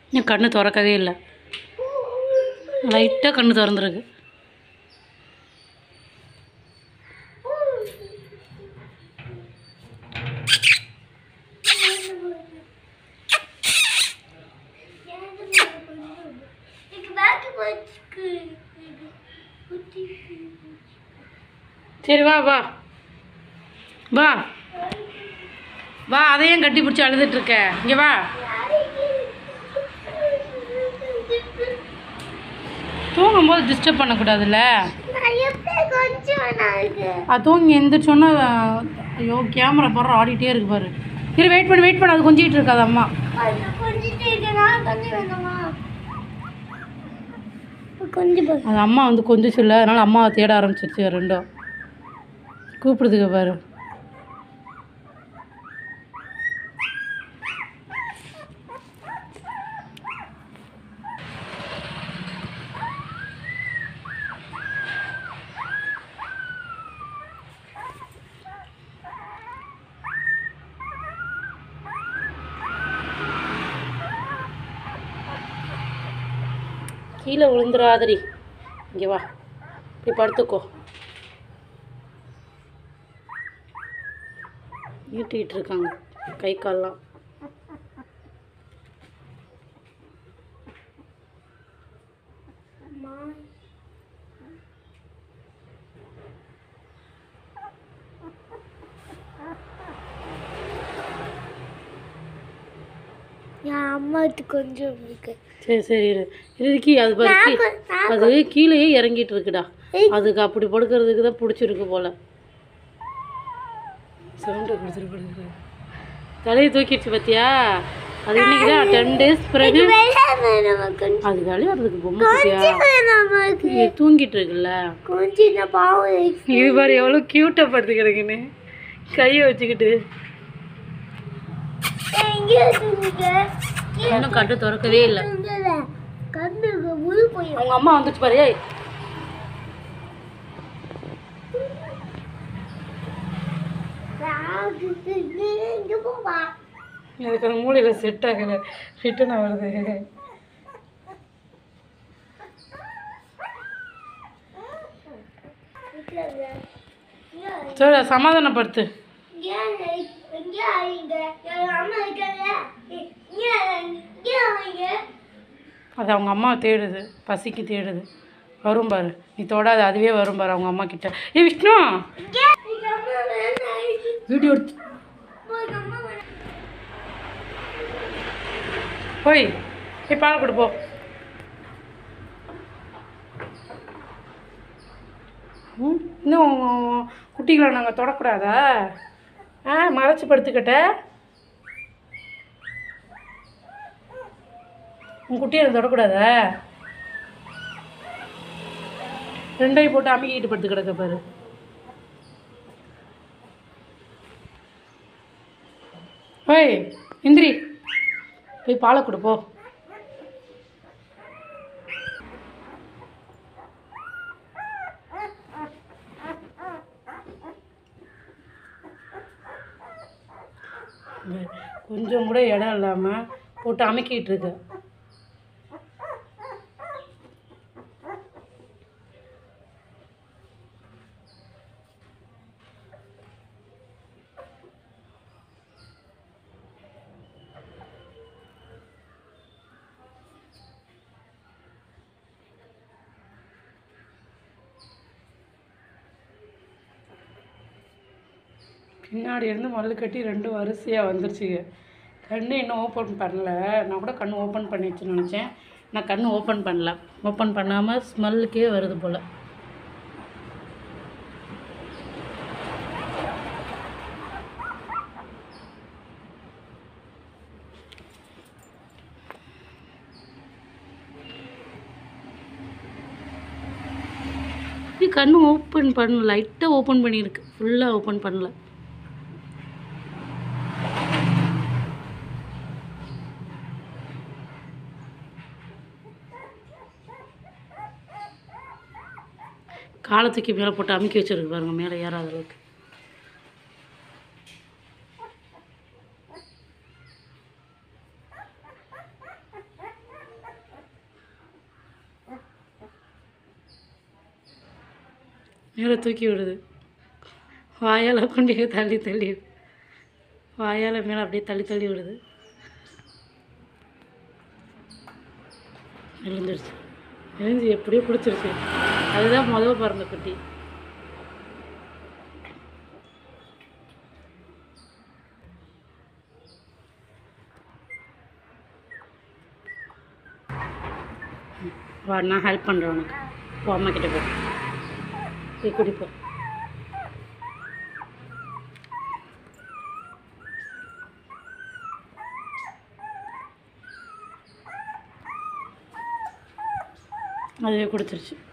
இன்னும் கண்ணு திறக்கவே இல்லை லைட்டாக கண்ணு திறந்துருக்கு சரி வா வா வா வா அதையும் கட்டி பிடிச்சி அழுதுட்டு இருக்க இங்கே வா தூங்கும்போது டிஸ்டர்ப் பண்ணக்கூடாதுல்ல அது தூங்கி எந்திரிச்சோன்னா ஐயோ கேமரா போடுற ஆடிட்டே இருக்கு பாரு இரு வெயிட் பண்ணு வெயிட் பண்ணு அது கொஞ்சிட்டு இருக்காது அம்மா கொஞ்சம் அது அம்மா வந்து கொஞ்சம் சொல்ல அதனால அம்மாவை தேட ஆரம்பிச்சிருச்சு ரெண்டும் கூப்பிடுதுங்க பாரு கீழே விழுந்துடாதடி இங்கே வா போய் படுத்துக்கோ நீட்டிக்கிட்டு இருக்காங்க கை கால்லாம் என் அம்மாவுக்கு கொஞ்சம் இருக்கு சரி சரி இரு இரு கீ அது பாரு கீ- அது கீழேயே இறங்கிட்டு இருக்குடா அதுக்கு அப்படி படுக்கிறதுக்கு தான் பிடிச்சிருக்கு போல சவுண்டு கொடுத்துட்டு படுக்குது தலையை தூக்கிடுச்சு பார்த்தியா அது இன்னைக்கு தான் டென் டேஸ் பிறகு நமக்கு அது விளையாடுறதுக்கு பொம்மை பார்த்தியா நமக்கு இது தூங்கிட்டு இருக்குல்ல கொஞ்சம் இந்த பாவம் இது பாரு எவ்வளோ க்யூட்டாக படுத்து கிடக்குன்னு கையை வச்சுக்கிட்டு எங்கே இருக்குங்க இன்னும் கட்டு திறக்கவே இல்லை கண்ணுக்கு முழு போய் அவங்க அம்மா வந்துச்சு பாரு ஏய் இங்கே போவா எனக்கு அந்த மூளையில் செட் ஆகலை ரிட்டர்ன் வருது சரி சமாதானப்படுத்து அது அவங்க அம்மா தேடுது பசிக்கு தேடுது வரும் பாரு நீ தொடாது அதுவே வரும் பாரு அவங்க அம்மா கிட்ட ஏ விஷ்ணு வீடியோ எடுத்து போய் போய் பால் கொடு போ ம், இன்னும் குட்டிகளை நாங்கள் தொடக்கூடாதா ஆ மறைச்சி படுத்துக்கிட்ட உன் குட்டியை எனக்கு தொடக்கூடாதா ரெண்டையும் போட்டு அமுக்கிட்டு படுத்து கிடக்க பாரு ஓய் இந்திரி போய் பாலை கொடு போ கொஞ்சம் கூட இடம் இல்லாமல் போட்டு அமுக்கிட்டு இருக்கு பின்னாடி இருந்து மல்லு கட்டி ரெண்டும் வரிசையாக வந்துருச்சுங்க கண்ணு இன்னும் ஓப்பன் பண்ணல நான் கூட கண்ணு ஓப்பன் பண்ணிடுச்சுன்னு நினச்சேன் நான் கண்ணு ஓப்பன் பண்ணல ஓப்பன் பண்ணாமல் ஸ்மெல்லுக்கே வருது போல் இது கண்ணு ஓப்பன் பண்ணல லைட்டாக ஓப்பன் பண்ணியிருக்கு ஃபுல்லாக ஓப்பன் பண்ணல காலத்துக்கு மேலே போட்டு அமுக்கி வச்சிருக்கு பாருங்க மேலே ஏறாத அளவுக்கு மேலே தூக்கி விடுது வாயால் கொண்டு தள்ளி தள்ளி வாயால் மேலே அப்படியே தள்ளி தள்ளி விடுது எழுந்துருச்சு எழுந்து எப்படியோ பிடிச்சிருச்சு அதுதான் முதல் பிறந்த குட்டி வா நான் ஹெல்ப் பண்ணுறேன் உனக்கு போ அம்மா கிட்ட போ போய் குடிப்போ அதுவே குடிச்சிருச்சு